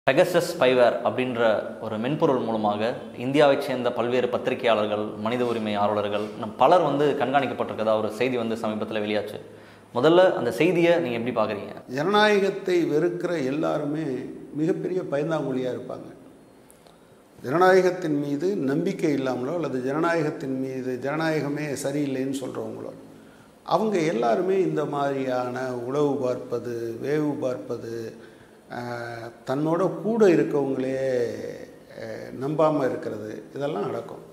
Pegasus spyware அப்படின்ற ஒரு மென்பொருள் மூலமாக இந்தியாவைச் சேர்ந்த பல்வேறு பத்திரிகையாளர்கள் மனித உரிமை ஆர்வலர்கள் இன்னும் பலர் வந்து கண்காணிக்கப்பட்டிருக்கதா ஒரு செய்தி வந்து சமீபத்தில் வெளியாச்சு முதல்ல அந்த செய்தியை நீங்கள் எப்படி பார்க்குறீங்க ஜனநாயகத்தை வெறுக்கிற எல்லாருமே மிகப்பெரிய பயந்தாங்குழியாக இருப்பாங்க ஜனநாயகத்தின் மீது நம்பிக்கை இல்லாமலோ அல்லது ஜனநாயகத்தின் மீது ஜனநாயகமே சரியில்லைன்னு சொல்கிறவங்களோ அவங்க எல்லாருமே இந்த மாதிரியான உளவு பார்ப்பது வேவு பார்ப்பது ஆஹ், தன்னோட கூட இருக்கவங்களே நம்பாமல் இருக்கிறது இதெல்லாம் நடக்கும்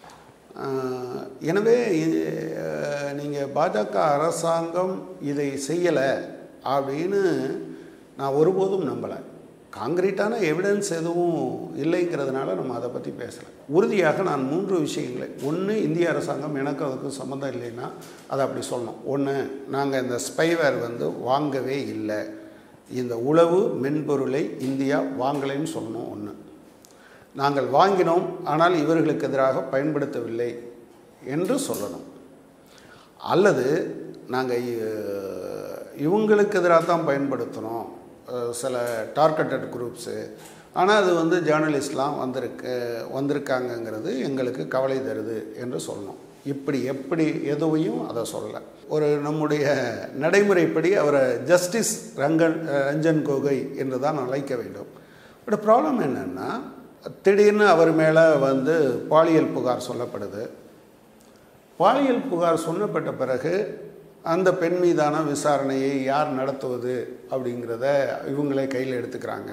ஆஹ், எனவே நீங்கள் பாஜக அரசாங்கம் இதை செய்யலை அப்படின்னு நான் ஒருபோதும் நம்பலை காங்கிரீட்டான எவிடன்ஸ் எதுவும் இல்லைங்கிறதுனால நம்ம அதை பற்றி பேசலை உறுதியாக நான் மூன்று விஷயங்களை ஒன்று இந்திய அரசாங்கம் எனக்கு அதுக்கும் சம்மந்தம் இல்லைன்னா அதை அப்படி சொல்லணும் ஒன்று நாங்கள் இந்த ஸ்பைவேர் வந்து வாங்கவே இல்லை இந்த உளவு மென்பொருளை இந்தியா வாங்கலைன்னு சொல்லணும் ஒன்று நாங்கள் வாங்கினோம் ஆனால் இவர்களுக்கு எதிராக பயன்படுத்தவில்லை என்று சொல்லணும் அல்லது நாங்கள் இவங்களுக்கு எதிராக தான் பயன்படுத்தினோம் அஹ் சில டார்கெட்டட் குரூப்ஸு ஆனால் அது வந்து ஜேர்னலிஸ்ட்லாம் வந்திருக்கு வந்திருக்காங்கங்கிறது எங்களுக்கு கவலை தருது என்று சொல்லணும் இப்படி எப்படி எதுவையும் அதை சொல்லலை ஒரு நம்முடைய நடைமுறைப்படி அவரை ஜஸ்டிஸ் ரங்கன் ரஞ்சன் கோகோய் என்று தான் அழைக்க வேண்டும் பட் ப்ராப்ளம் என்னென்னா திடீர்னு அவர் மேலே வந்து பாலியல் புகார் சொல்லப்படுது பாலியல் புகார் சொல்லப்பட்ட பிறகு அந்த பெண் மீதான விசாரணையை யார் நடத்துவது அப்படிங்கிறத இவங்களே கையில் எடுத்துக்கிறாங்க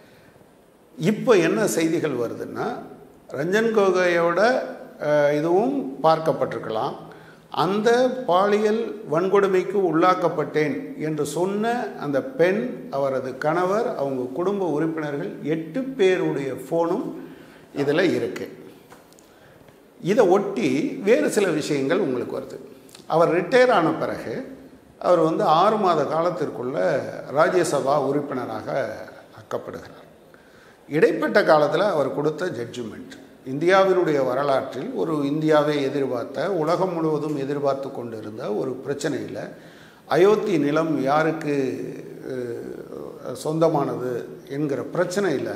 இப்போ என்ன செய்திகள் வருதுன்னா ரஞ்சன் கோகோயோட அஹ், இதுவும் பார்க்கப்பட்டிருக்கலாம் அந்த பாலியல் வன்கொடுமைக்கு உள்ளாக்கப்பட்டேன் என்று சொன்ன அந்த பெண் அவரது கணவர் அவங்க குடும்ப உறுப்பினர்கள் எட்டு பேருடைய ஃபோனும் இதில் இருக்குது இதை ஒட்டி வேறு சில விஷயங்கள் உங்களுக்கு வருது அவர் ரிட்டையர் ஆன பிறகு அவர் வந்து ஆறு மாத காலத்திற்குள்ள ராஜ்யசபா உறுப்பினராக ஆக்கப்படுகிறார் இடைப்பட்ட காலத்தில் அவர் கொடுத்த ஜட்ஜ்மெண்ட் இந்தியாவினுடைய வரலாற்றில் ஒரு இந்தியாவை எதிர்பார்த்த உலகம் முழுவதும் எதிர்பார்த்து கொண்டிருந்த ஒரு பிரச்சனையில் அயோத்தி நிலம் யாருக்கு அஹ், சொந்தமானது என்கிற பிரச்சனையில்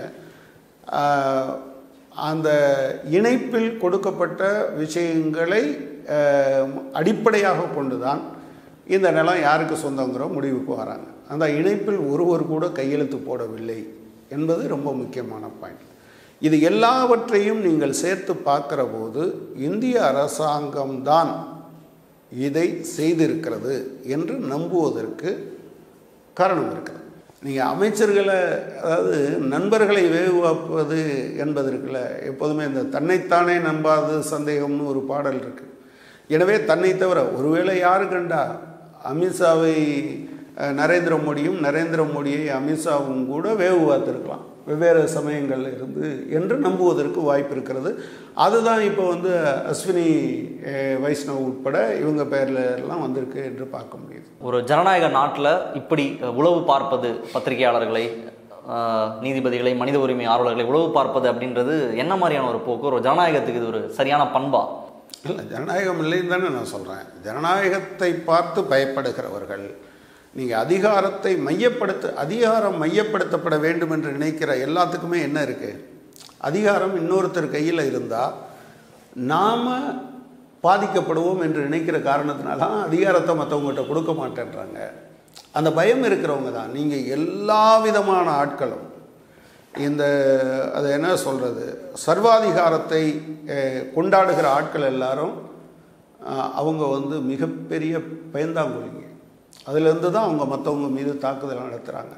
ஆஹ், அந்த இணைப்பில் கொடுக்கப்பட்ட விஷயங்களை ஆஹ், அடிப்படையாக கொண்டுதான் இந்த நிலம் யாருக்கு சொந்தங்கிற முடிவுக்கு வராங்க அந்த இணைப்பில் ஒருவர் கூட கையெழுத்து போடவில்லை என்பது ரொம்ப முக்கியமான பாயிண்ட் இது எல்லாவற்றையும் நீங்கள் சேர்த்து பார்க்கிற போது இந்திய அரசாங்கம்தான் இதை செய்திருக்கிறது என்று நம்புவதற்கு காரணம் இருக்கிறது நீங்கள் அமைச்சர்களை அதாவது நண்பர்களை வேகுவாக்குவது என்பது இருக்குல்ல எப்போதுமே இந்த தன்னைத்தானே நம்பாது சந்தேகம்னு ஒரு பாடல் இருக்கு எனவே தன்னை தவிர ஒருவேளை யாரு கண்டா அமித்ஷாவை அஹ், நரேந்திர மோடியும் நரேந்திர மோடியை அமித்ஷாவும் கூட வேவு பார்த்துருக்கலாம் வெவ்வேறு சமயங்கள்ல இருந்து என்று நம்புவதற்கு வாய்ப்பு இருக்கிறது அதுதான் இப்போ வந்து அஸ்வினி அஹ், வைஷ்ணவ் உட்பட இவங்க பேர்ல எல்லாம் வந்திருக்கு என்று பார்க்க முடியுது ஒரு ஜனநாயக நாட்டில் இப்படி அஹ், உளவு பார்ப்பது பத்திரிகையாளர்களை அஹ், நீதிபதிகளை மனித உரிமை ஆர்வலர்களை உளவு பார்ப்பது அப்படின்றது என்ன மாதிரியான ஒரு போக்கு ஒரு ஜனநாயகத்துக்கு இது ஒரு சரியான பண்பா இல்லை ஜனநாயகம் இல்லைன்னு தானே நான் சொல்கிறேன் ஜனநாயகத்தை பார்த்து பயப்படுகிறவர்கள் நீங்கள் அதிகாரத்தை மையப்படுத்த அதிகாரம் மையப்படுத்தப்பட வேண்டும் என்று நினைக்கிற எல்லாத்துக்குமே என்ன இருக்குது அதிகாரம் இன்னொருத்தர் கையில் இருந்தால் நாம் பாதிக்கப்படுவோம் என்று நினைக்கிற காரணத்தினால தான் அதிகாரத்தை மற்றவங்ககிட்ட கொடுக்க மாட்டேன்றாங்க அந்த பயம் இருக்கிறவங்க தான் நீங்கள் எல்லா விதமான ஆட்களும் இந்த அது என்ன சொல்கிறது சர்வாதிகாரத்தை அஹ், கொண்டாடுகிற ஆட்கள் எல்லாரும் அஹ், அவங்க வந்து மிகப்பெரிய பயந்தாங்குழிங்க அதுலேருந்து தான் அவங்க மற்றவங்க மீது தாக்குதல் நடத்துகிறாங்க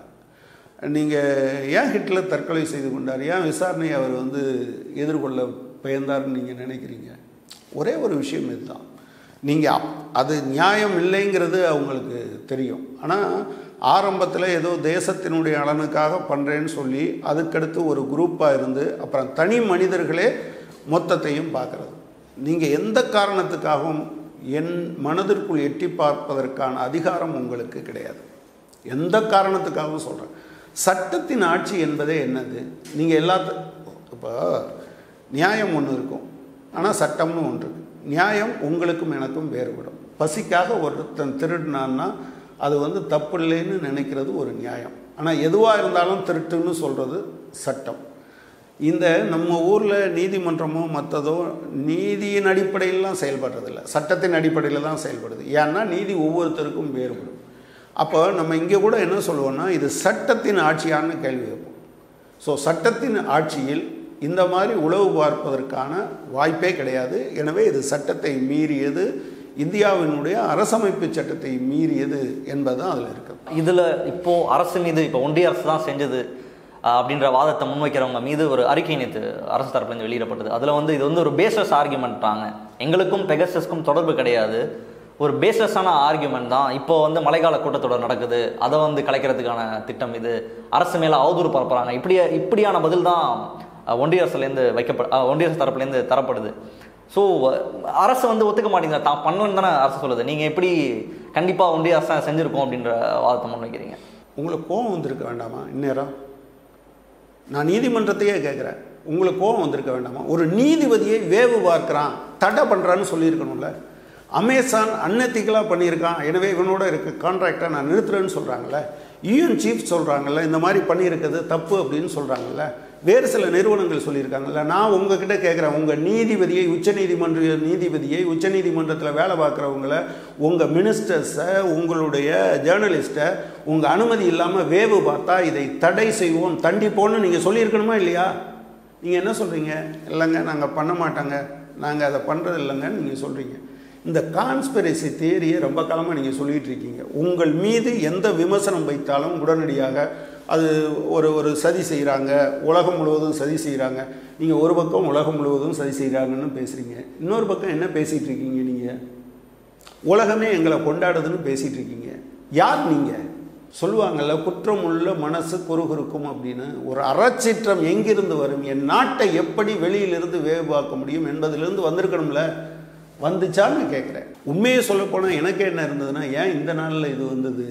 நீங்கள் ஏன் ஹிட்லர் தற்கொலை செய்து கொண்டார் ஏன் விசாரணை அவர் வந்து எதிர்கொள்ள பயந்தார்னு நீங்கள் நினைக்கிறீங்க ஒரே ஒரு விஷயம் இதுதான் நீங்கள் அப் அது நியாயம் இல்லைங்கிறது அவங்களுக்கு தெரியும் ஆனால் ஆரம்பத்தில் ஏதோ தேசத்தினுடைய நலனுக்காக பண்ணுறேன்னு சொல்லி அதுக்கடுத்து ஒரு குரூப்பாக இருந்து அப்புறம் தனி மனிதர்களே மொத்தத்தையும் பார்க்குறது நீங்கள் எந்த காரணத்துக்காகவும் என் மனதிற்குள் எட்டி பார்ப்பதற்கான அதிகாரம் உங்களுக்கு கிடையாது எந்த காரணத்துக்காகவும் சொல்கிறேன் சட்டத்தின் ஆட்சி என்பதே என்னது நீங்கள் எல்லாத்த இப்போ நியாயம் ஒன்று இருக்கும் ஆனால் சட்டம்னு ஒன்று இருக்கு. நியாயம் உங்களுக்கும் எனக்கும் வேறுபடும் பசிக்காக ஒருத்தன் திருடினான்னா அது வந்து தப்பு இல்லைன்னு நினைக்கிறது ஒரு நியாயம் ஆனால் எதுவாக இருந்தாலும் திருட்டுன்னு சொல்கிறது சட்டம் இந்த நம்ம ஊரில் நீதிமன்றமோ மற்றதோ நீதியின் அடிப்படையிலாம் செயல்படுறதில்ல சட்டத்தின் அடிப்படையில் தான் செயல்படுது ஏன்னா நீதி ஒவ்வொருத்தருக்கும் வேறுபடும் அப்போ நம்ம இங்கே கூட என்ன சொல்லுவோம்னா இது சட்டத்தின் ஆட்சியான்னு கேள்வி வைப்போம் ஸோ சட்டத்தின் ஆட்சியில் இந்த மாதிரி உளவு பார்ப்பதற்கான வாய்ப்பே கிடையாது எனவே இது சட்டத்தை மீறியது இந்தியாவினுடைய அரசமைப்பு சட்டத்தை மீறியது என்பது தான் அதில் இருக்குது இதுல இப்போ அரசு மீது இப்போ ஒன்றிய அரசு தான் செஞ்சது ஆஹ், அப்படின்ற வாதத்தை முன்வைக்கிறவங்க மீது ஒரு அறிக்கை நேற்று அரசு தரப்புலேருந்து வெளியிடப்பட்டது அதில் வந்து இது வந்து ஒரு பேஸ்லெஸ் ஆர்குமெண்ட்டாங்க எங்களுக்கும் பெகசஸ்க்கும் தொடர்பு கிடையாது ஒரு பேஸ்லெஸ்ஸான ஆர்குமெண்ட் தான் இப்போ வந்து மழைக்கால கூட்டத்தொடர் நடக்குது அதை வந்து கலைக்கிறதுக்கான திட்டம் இது அரசு மேலே அவதூறு பரப்புறாங்க இப்படி இப்படியான பதில் தான் அஹ், ஒன்றிய அரசுலேருந்து வைக்கப்ப அஹ், ஒன்றிய அரசு தரப்புலேருந்து தரப்படுது ஸோ அரசு வந்து ஒத்துக்க மாட்டேங்குது தான் பண்ணலன்னு தானே அரசு சொல்லுது நீங்கள் எப்படி கண்டிப்பாக ஒன்றிய அரசு தான் செஞ்சுருக்கோம் அப்படின்ற வாதத்தை முன்வைக்கிறீங்க உங்களுக்கு கோபம் வந்திருக்க வேண்டாமா இந்நேரம் நான் நீதிமன்றத்தையே கேட்குறேன் உங்களுக்கு கோபம் வந்திருக்க வேண்டாமா ஒரு நீதிபதியை வேவு பார்க்குறான் தடை பண்ணுறான்னு சொல்லியிருக்கணும்ல அமேசான் அன்னத்திக்கலாக பண்ணியிருக்கான் எனவே இவனோட இருக்க கான்ட்ராக்டை நான் நிறுத்துறேன்னு சொல்கிறாங்கல்ல யூஎன் சீஃப் சொல்கிறாங்கல்ல இந்த மாதிரி பண்ணியிருக்கிறது தப்பு அப்படின்னு சொல்கிறாங்கல்ல வேறு சில நிறுவனங்கள் சொல்லியிருக்காங்கல்ல நான் உங்ககிட்ட கேட்குறேன் உங்கள் நீதிபதியை உச்சநீதிமன்ற நீதிபதியை உச்சநீதிமன்றத்தில் வேலை பார்க்குறவங்கள உங்கள் மினிஸ்டர்ஸை உங்களுடைய ஜேர்னலிஸ்ட்டை உங்கள் அனுமதி இல்லாமல் வேவு பார்த்தா இதை தடை செய்வோம் தண்டிப்போம்னு நீங்கள் சொல்லியிருக்கணுமா இல்லையா நீங்கள் என்ன சொல்கிறீங்க இல்லைங்க நாங்கள் பண்ண மாட்டாங்க நாங்கள் அதை பண்ணுறது இல்லைங்கன்னு நீங்கள் சொல்கிறீங்க இந்த கான்ஸ்பிரசி தியரியை ரொம்ப காலமாக நீங்கள் சொல்லிகிட்டு இருக்கீங்க உங்கள் மீது எந்த விமர்சனம் வைத்தாலும் உடனடியாக அது ஒரு ஒரு சதி செய்கிறாங்க உலகம் முழுவதும் சதி செய்கிறாங்க நீங்கள் ஒரு பக்கம் உலகம் முழுவதும் சதி செய்கிறாங்கன்னு பேசுகிறீங்க இன்னொரு பக்கம் என்ன பேசிகிட்டு இருக்கீங்க நீங்கள் உலகமே எங்களை கொண்டாடுதுன்னு பேசிகிட்டு இருக்கீங்க யார் நீங்கள் சொல்லுவாங்கல்ல குற்றமுள்ள மனசு குறுகுறுக்கும் அப்படின்னு ஒரு அறச்சீற்றம் எங்கிருந்து வரும் என் நாட்டை எப்படி வெளியிலிருந்து வேவு பார்க்க முடியும் என்பதிலிருந்து வந்திருக்கணும்ல வந்துச்சான்னு கேட்குறேன் உண்மையை சொல்லப்போனால் எனக்கு என்ன இருந்ததுன்னா ஏன் இந்த நாளில் இது வந்தது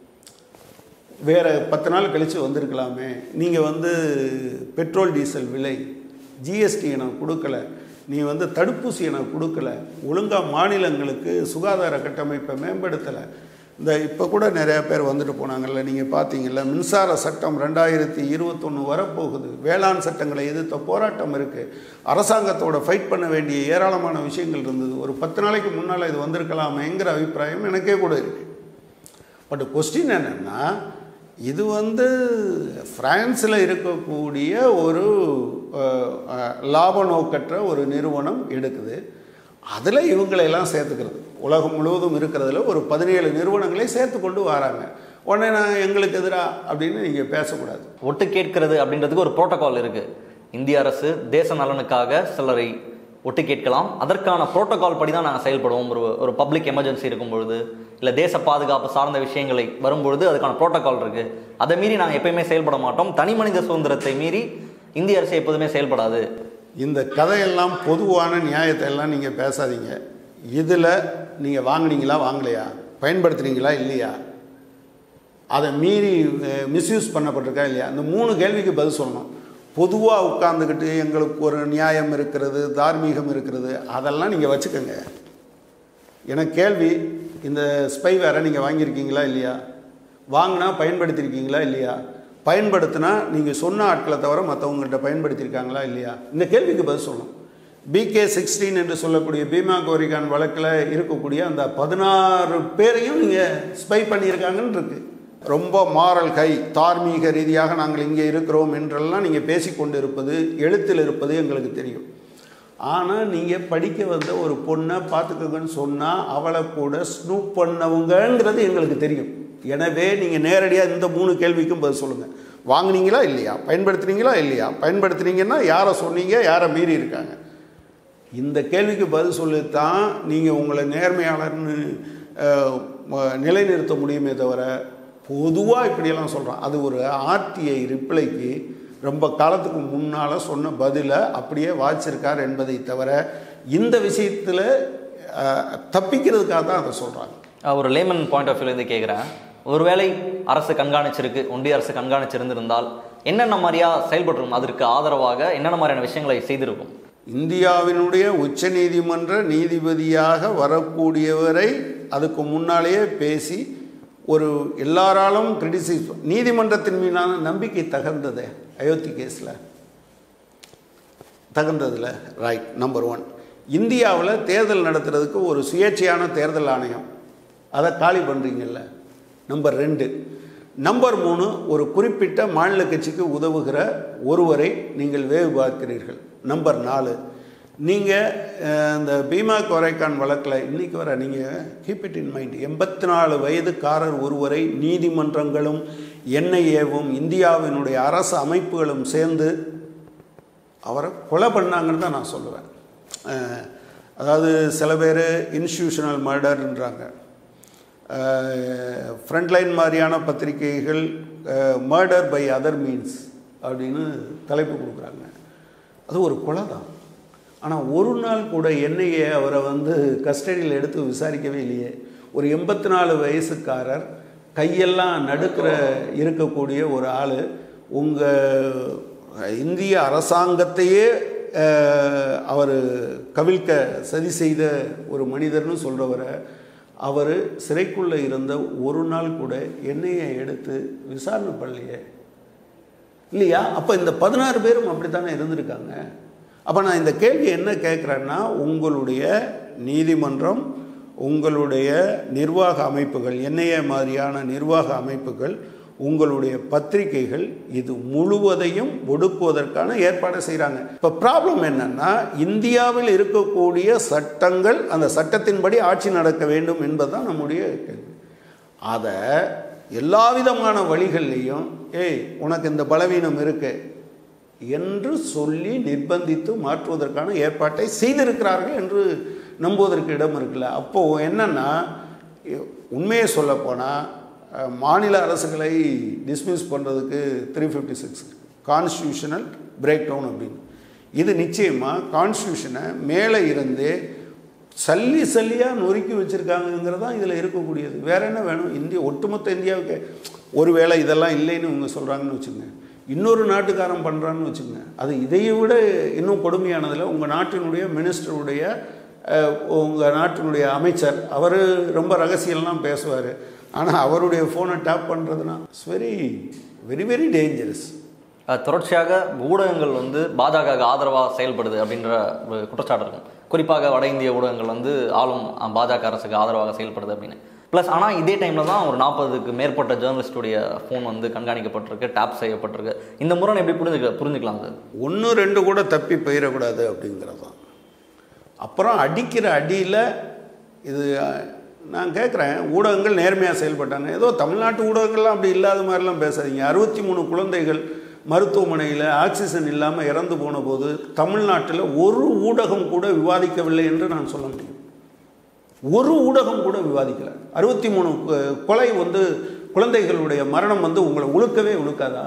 வேறு பத்து நாள் கழித்து வந்திருக்கலாமே நீங்கள் வந்து பெட்ரோல் டீசல் விலை ஜிஎஸ்டி எனக்கு கொடுக்கல நீ வந்து தடுப்பூசி எனக்கு கொடுக்கல ஒழுங்காக மாநிலங்களுக்கு சுகாதார கட்டமைப்பை மேம்படுத்தலை இந்த இப்போ கூட நிறைய பேர் வந்துட்டு போனாங்கல்ல நீங்கள் பார்த்தீங்கல்ல மின்சார சட்டம் ரெண்டாயிரத்தி இருபத்தொன்று வரப்போகுது வேளாண் சட்டங்களை எதிர்த்த போராட்டம் இருக்குது அரசாங்கத்தோட ஃபைட் பண்ண வேண்டிய ஏராளமான விஷயங்கள் இருந்தது ஒரு பத்து நாளைக்கு முன்னால் இது வந்திருக்கலாமேங்கிற அபிப்பிராயம் எனக்கே கூட இருக்குது பட் கொஸ்டின் என்னென்னா இது வந்து ஃப்ரான்ஸில் இருக்கக்கூடிய ஒரு அஹ், அஹ், லாப நோக்கற்ற ஒரு நிறுவனம் எடுக்குது அதில் இவங்களையெல்லாம் சேர்த்துக்கிறது உலகம் முழுவதும் இருக்கிறதுல ஒரு பதினேழு நிறுவனங்களை சேர்த்து கொண்டு வராங்க உடனே நான் எங்களுக்கு எதிராக அப்படின்னு நீங்கள் பேசக்கூடாது ஒட்டு கேட்கிறது அப்படின்றதுக்கு ஒரு புரோட்டோகால் இருக்கு இந்திய அரசு தேச நலனுக்காக சிலரை ஒட்டு கேட்கலாம் அதற்கான புரோட்டோகால் படி தான் நாங்கள் செயல்படுவோம் ஒரு ஒரு பப்ளிக் எமர்ஜென்சி இருக்கும் பொழுது இல்லை தேச பாதுகாப்பு சார்ந்த விஷயங்களை வரும்பொழுது அதுக்கான புரோட்டோகால் இருக்கு அதை மீறி நாங்கள் எப்பயுமே செயல்பட மாட்டோம் தனி மனித சுதந்திரத்தை மீறி இந்திய அரசு எப்போதுமே செயல்படாது இந்த கதையெல்லாம் பொதுவான நியாயத்தை எல்லாம் நீங்கள் பேசாதீங்க இதில் நீங்கள் வாங்குனீங்களா வாங்கலையா பயன்படுத்துனீங்களா இல்லையா அதை மீறி மிஸ்யூஸ் பண்ணப்பட்டிருக்கா இல்லையா இந்த மூணு கேள்விக்கு பதில் சொல்லணும் பொதுவாக உட்கார்ந்துக்கிட்டு எங்களுக்கு ஒரு நியாயம் இருக்கிறது தார்மீகம் இருக்கிறது அதெல்லாம் நீங்கள் வச்சுக்கோங்க எனக்கு கேள்வி இந்த ஸ்பை வேற நீங்கள் வாங்கியிருக்கீங்களா இல்லையா வாங்கினா பயன்படுத்தியிருக்கீங்களா இல்லையா பயன்படுத்தினா நீங்கள் சொன்ன ஆட்களை தவிர மற்றவங்கள்ட்ட பயன்படுத்தியிருக்காங்களா இல்லையா இந்த கேள்விக்கு பதில் சொல்லணும் பிகே சிக்ஸ்டீன் என்று சொல்லக்கூடிய பீமா கோரிகான் வழக்கில் இருக்கக்கூடிய அந்த பதினாறு பேரையும் நீங்கள் ஸ்பை பண்ணியிருக்காங்கன்னு இருக்கு ரொம்ப மாரல் கை தார்மீக ரீதியாக நாங்கள் இங்கே இருக்கிறோம் என்றெல்லாம் நீங்கள் பேசிக்கொண்டு இருப்பது எழுத்தில் இருப்பது எங்களுக்கு தெரியும் ஆனால் நீங்கள் படிக்க வந்த ஒரு பொண்ணை பார்த்துக்கோங்கன்னு சொன்னால் அவளை கூட ஸ்னூப் பண்ணவங்கங்கிறது எங்களுக்கு தெரியும் எனவே நீங்கள் நேரடியாக இந்த மூணு கேள்விக்கும் பதில் சொல்லுங்கள் வாங்குனீங்களா இல்லையா பயன்படுத்துனீங்களா இல்லையா பயன்படுத்துனீங்கன்னா யாரை சொன்னீங்க யாரை மீறி இருக்காங்க இந்த கேள்விக்கு பதில் சொல்லித்தான் நீங்கள் உங்களை நேர்மையாளர்னு அஹ், ம- நிலைநிறுத்த முடியுமே தவிர பொதுவாக இப்படியெல்லாம் சொல்கிறான் அது ஒரு ஆர்டிஐ ரிப்ளைக்கு ரொம்ப காலத்துக்கு முன்னால் சொன்ன பதிலை அப்படியே வாச்சிருக்கார் என்பதை தவிர இந்த விஷயத்தில் தப்பிக்கிறதுக்காக தான் அதை சொல்கிறாங்க அஹ் ஒரு லேமன் பாயிண்ட் ஆஃப் வியூலேருந்து கேட்குறேன் ஒருவேளை அரசு கண்காணிச்சிருக்கு ஒன்றிய அரசு கண்காணிச்சிருந்திருந்தால் என்னென்ன மாதிரியா செயல்பட்டிருக்கும் அதற்கு ஆதரவாக என்னென்ன மாதிரியான விஷயங்களை செய்திருக்கும் இந்தியாவினுடைய உச்சநீதிமன்ற நீதிபதியாக வரக்கூடியவரை அதுக்கு முன்னாலேயே பேசி ஒரு எல்லாராலும் கிரிட்டிசைஸ் நீதிமன்றத்தின் மீதான நம்பிக்கை தகர்ந்ததே அயோத்தி கேஸில் தகுந்ததில் ரைட் நம்பர் ஒன் இந்தியாவில் தேர்தல் நடத்துறதுக்கு ஒரு சுயேட்சையான தேர்தல் ஆணையம் அதை காலி பண்ணுறீங்கல்ல நம்பர் ரெண்டு நம்பர் மூணு ஒரு குறிப்பிட்ட மாநில கட்சிக்கு உதவுகிற ஒருவரை நீங்கள் வேவு பார்க்கிறீர்கள் நம்பர் நாலு நீங்கள் இந்த பீமா கொரைக்கான் வழக்கில் இன்றைக்கி வர நீங்கள் கீப் இட் இன் மைண்ட் எண்பத்தி நாலு வயதுக்காரர் ஒருவரை நீதிமன்றங்களும் என்ஐஏவும் இந்தியாவினுடைய அரசு அமைப்புகளும் சேர்ந்து அவரை கொலை பண்ணாங்கன்னு தான் நான் சொல்லுவேன் அஹ், அதாவது சில பேர் இன்ஸ்டியூஷனல் மர்டர்ன்றாங்க ஃப்ரண்ட்லைன் மாதிரியான பத்திரிகைகள் மர்டர் பை அதர் மீன்ஸ் அப்படின்னு தலைப்பு கொடுக்குறாங்க அது ஒரு கொலை தான் ஆனால் ஒரு நாள் கூட என்ஐஏ அவரை வந்து கஸ்டடியில் எடுத்து விசாரிக்கவே இல்லையே ஒரு எண்பத்தி நாலு வயசுக்காரர் கையெல்லாம் நடுக்கிற இருக்கக்கூடிய ஒரு ஆள் உங்கள் இந்திய அரசாங்கத்தையே அவர் கவிழ்க்க சதி செய்த ஒரு மனிதர்னு சொல்கிறவரை அவர் சிறைக்குள்ளே இருந்த ஒரு நாள் கூட எண்ணெயை எடுத்து விசாரணை பண்ணலையே இல்லையா அப்போ இந்த பதினாறு பேரும் அப்படி தானே இருந்திருக்காங்க அப்போ நான் இந்த கேள்வி என்ன கேட்குறேன்னா உங்களுடைய நீதிமன்றம் உங்களுடைய நிர்வாக அமைப்புகள் என்னைய மாதிரியான நிர்வாக அமைப்புகள் உங்களுடைய பத்திரிகைகள் இது முழுவதையும் ஒடுக்குவதற்கான ஏற்பாடை செய்கிறாங்க இப்போ ப்ராப்ளம் என்னன்னா இந்தியாவில் இருக்கக்கூடிய சட்டங்கள் அந்த சட்டத்தின்படி ஆட்சி நடக்க வேண்டும் என்பதுதான் நம்முடைய கேள்வி அதை எல்லா விதமான வழிகள்லையும் ஏய் உனக்கு இந்த பலவீனம் இருக்கு என்று சொல்லி நிர்பந்தித்து மாற்றுவதற்கான ஏற்பாட்டை செய்திருக்கிறார்கள் என்று நம்புவதற்கு இடம் இருக்குல்ல அப்போது என்னன்னா உண்மையை சொல்லப்போனால் மாநில அரசுகளை டிஸ்மிஸ் பண்ணுறதுக்கு three fifty six constitutional breakdown அப்படின்னு இது நிச்சயமாக கான்ஸ்டியூஷனை மேலே இருந்து சல்லி சல்லியாக நொறுக்கி வச்சுருக்காங்கங்கிறது தான் இதில் இருக்கக்கூடியது வேற என்ன வேணும் இந்திய ஒட்டுமொத்த இந்தியாவுக்கு ஒருவேளை இதெல்லாம் இல்லைன்னு இவங்க சொல்கிறாங்கன்னு வச்சுங்க இன்னொரு நாட்டுக்காரன் பண்ணுறான்னு வச்சுங்க அது இதையை விட இன்னும் கொடுமையானதில் உங்கள் நாட்டினுடைய மினிஸ்டருடைய உங்கள் நாட்டினுடைய அமைச்சர் அவர் ரொம்ப ரகசியம்லாம் பேசுவார் ஆனால் அவருடைய ஃபோனை டேப் பண்ணுறதுனா it's very very very dangerous அஹ் தொடர்ச்சியாக ஊடகங்கள் வந்து பாஜக ஆதரவாக செயல்படுது அப்படின்ற ஒரு குற்றச்சாட்டு இருக்கும் குறிப்பாக வட இந்திய ஊடகங்கள் வந்து ஆளும் அஹ், பாஜக அரசுக்கு ஆதரவாக செயல்படுது அப்படின்னு ப்ளஸ் ஆனால் இதே டைமில் தான் ஒரு நாற்பதுக்கு மேற்பட்ட ஜேர்னலிஸ்டுடைய ஃபோன் வந்து கண்காணிக்கப்பட்டிருக்கு டேப் செய்யப்பட்டிருக்கு இந்த முறை எப்படி புரிஞ்சுக்க புரிஞ்சுக்கலாம் சார் ஒன்று ரெண்டு கூட தப்பி போயிடக்கூடாது அப்படிங்கிறது தான் அப்புறம் அடிக்கிற அடியில் இது அஹ், நான் கேட்குறேன் ஊடகங்கள் நேர்மையாக செயல்பட்டாங்க ஏதோ தமிழ்நாட்டு ஊடகங்கள்லாம் அப்படி இல்லாத மாதிரிலாம் பேசாதீங்க அறுபத்தி மூணு குழந்தைகள் மருத்துவமனையில் ஆக்சிஜன் இல்லாமல் இறந்து போன போது தமிழ்நாட்டில் ஒரு ஊடகம் கூட விவாதிக்கவில்லை என்று நான் சொல்ல முடியும் ஒரு ஊடகம் கூட விவாதிக்கலை அறுபத்தி மூணு கொலை வந்து குழந்தைகளுடைய மரணம் வந்து உங்களை உழுக்கவே உழுக்காதா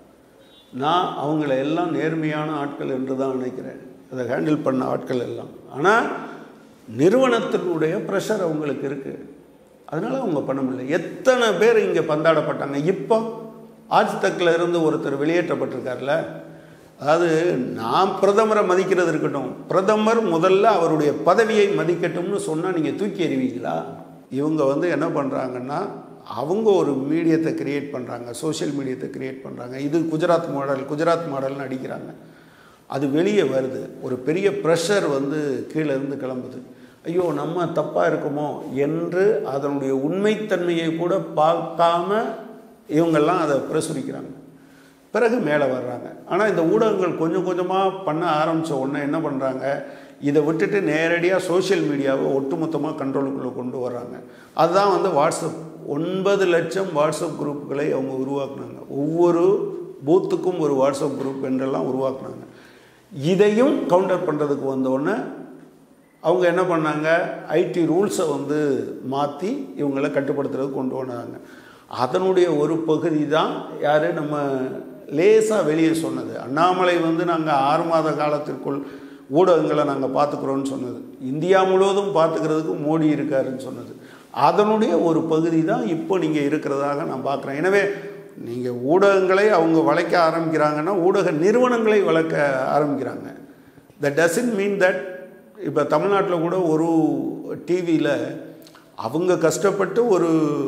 நான் அவங்கள எல்லாம் நேர்மையான ஆட்கள் என்று தான் நினைக்கிறேன் அதை ஹேண்டில் பண்ண ஆட்கள் எல்லாம் ஆனால் நிறுவனத்தினுடைய ப்ரெஷர் அவங்களுக்கு இருக்குது அதனால் அவங்க பண்ண முடியல எத்தனை பேர் இங்கே பந்தாடப்பட்டாங்க இப்போ ஆஜ் தக்கில் இருந்து ஒருத்தர் வெளியேற்றப்பட்டிருக்கார்ல அதாவது நான் பிரதமரை மதிக்கிறது இருக்கட்டும் பிரதமர் முதல்ல அவருடைய பதவியை மதிக்கட்டும்னு சொன்னால் நீங்கள் தூக்கி எறிவீங்களா இவங்க வந்து என்ன பண்ணுறாங்கன்னா அவங்க ஒரு மீடியத்தை கிரியேட் பண்ணுறாங்க சோஷியல் மீடியத்தை கிரியேட் பண்ணுறாங்க இது குஜராத் மாடல் குஜராத் மாடல்னு அடிக்கிறாங்க அது வெளியே வருது ஒரு பெரிய ப்ரெஷர் வந்து கீழே இருந்து கிளம்புது ஐயோ நம்ம தப்பாக இருக்குமோ என்று அதனுடைய உண்மைத்தன்மையை கூட பார்க்காம இவங்கெல்லாம் அதை பிரசுரிக்கிறாங்க பிறகு மேலே வர்றாங்க ஆனால் இந்த ஊடகங்கள் கொஞ்சம் கொஞ்சமாக பண்ண ஆரம்பித்த உடனே என்ன பண்ணுறாங்க இதை விட்டுட்டு நேரடியாக சோஷியல் மீடியாவை ஒட்டுமொத்தமாக கண்ட்ரோலுக்குள்ளே கொண்டு வர்றாங்க அதுதான் வந்து வாட்ஸ்அப் ஒன்பது லட்சம் வாட்ஸ்அப் குரூப்புகளை அவங்க உருவாக்குனாங்க ஒவ்வொரு பூத்துக்கும் ஒரு வாட்ஸ்அப் குரூப் என்றெல்லாம் உருவாக்குனாங்க இதையும் கவுண்டர் பண்ணுறதுக்கு வந்தோடனே அவங்க என்ன பண்ணாங்க ஐடி ரூல்ஸை வந்து மாற்றி இவங்களை கட்டுப்படுத்துறதுக்கு கொண்டு வந்தாங்க அதனுடைய ஒரு பகுதி தான் யார் நம்ம லேசாக வெளியே சொன்னது அண்ணாமலை வந்து நாங்கள் ஆறு மாத காலத்திற்குள் ஊடகங்களை நாங்கள் பார்த்துக்குறோன்னு சொன்னது இந்தியா முழுவதும் பார்த்துக்கிறதுக்கு மோடி இருக்காருன்னு சொன்னது அதனுடைய ஒரு பகுதி தான் இப்போ நீங்கள் இருக்கிறதாக நான் பார்க்குறேன் எனவே நீங்கள் ஊடகங்களை அவங்க வளைக்க ஆரம்பிக்கிறாங்கன்னா ஊடக நிறுவனங்களை வளர்க்க ஆரம்பிக்கிறாங்க த டசன்ட் மீன் தட் இப்போ தமிழ்நாட்டில் கூட ஒரு டிவியில் அவங்க கஷ்டப்பட்டு ஒரு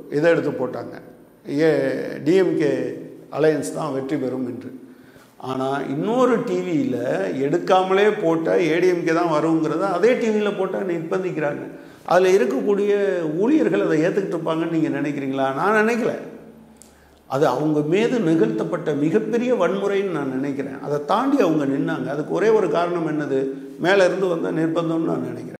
இதை எடுத்து போட்டாங்க ஏ டிஎம்கே அலையன்ஸ் தான் வெற்றி பெறும் என்று ஆனால் இன்னொரு டிவியில் எடுக்காமலே போட்டால் ஏடிஎம்கே தான் வருங்கிறத அதே டிவியில் போட்டால் நிர்பந்திக்கிறாங்க அதில் இருக்கக்கூடிய ஊழியர்கள் அதை ஏற்றுக்கிட்டு இருப்பாங்கன்னு நீங்கள் நினைக்கிறீங்களா நான் நினைக்கல அது அவங்க மீது நிகழ்த்தப்பட்ட மிகப்பெரிய வன்முறைன்னு நான் நினைக்கிறேன் அதை தாண்டி அவங்க நின்னாங்க அதுக்கு ஒரே ஒரு காரணம் என்னது மேலே இருந்து வந்த நிர்பந்தம்னு நான் நினைக்கிறேன்